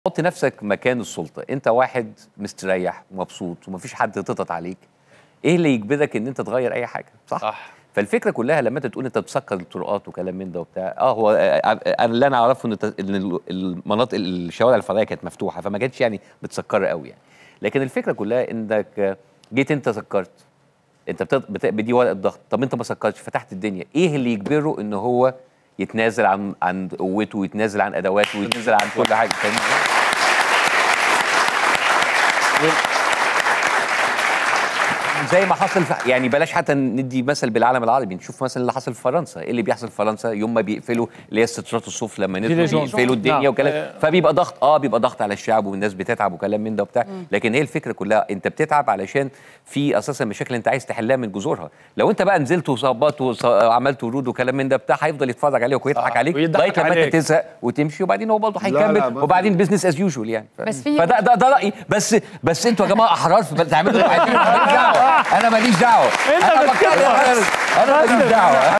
حط نفسك مكان السلطه انت واحد مستريح ومبسوط ومفيش حد تضغط عليك ايه اللي يجبرك ان انت تغير اي حاجه صح, صح. فالفكره كلها لما انت تقول انت بتسكر الطرقات وكلام من ده وبتاع اه هو آه، انا اللي انا اعرفه ان الت- إن ال- المناطق الشوارع الفرعيه كانت مفتوحه فما كانتش يعني متسكره قوي يعني لكن الفكره كلها انك آه، جيت انت سكرت انت بت- بت- بدي ورقه ضغط طب انت ما سكرتش فتحت الدنيا ايه اللي يجبره ان هو يتنازل عن عن قوته ويتنازل عن ادواته ويتنازل عن كل حاجه فاهم ازاي؟ زي ما حصل في يعني بلاش حتى ندي مثل بالعالم العربي نشوف مثلا اللي حصل في فرنسا ايه اللي بيحصل في فرنسا يوم ما بيقفلوا اللي هي سترات الصوف لما جيلي نزلوا جون. بيقفلوا الدنيا نعم. وكلام فبيبقى ضغط اه بيبقى ضغط على الشعب والناس بتتعب وكلام من ده وبتاع لكن هي الفكره كلها انت بتتعب علشان في اساسا مشاكل انت عايز تحلها من جذورها لو انت بقى نزلت وظبطت وص- وعملت ورود وكلام من ده بتاع هيفضل يتفرج عليك ويضحك آه، عليك ويضحك لغايه لما عليك. انت تزهق وتمشي وبعدين هو برضه لا، هيكمل بس- وبعدين بزنس از يوجوال يعني ف- بس في- فده ده, ده رايي بس بس انتوا يا جماعه احرار في تعملوا اللي عايزينه. ماليش دعوه انا ماليش دعوه انت انا بتكبر. بتكلم انا ماليش دعوه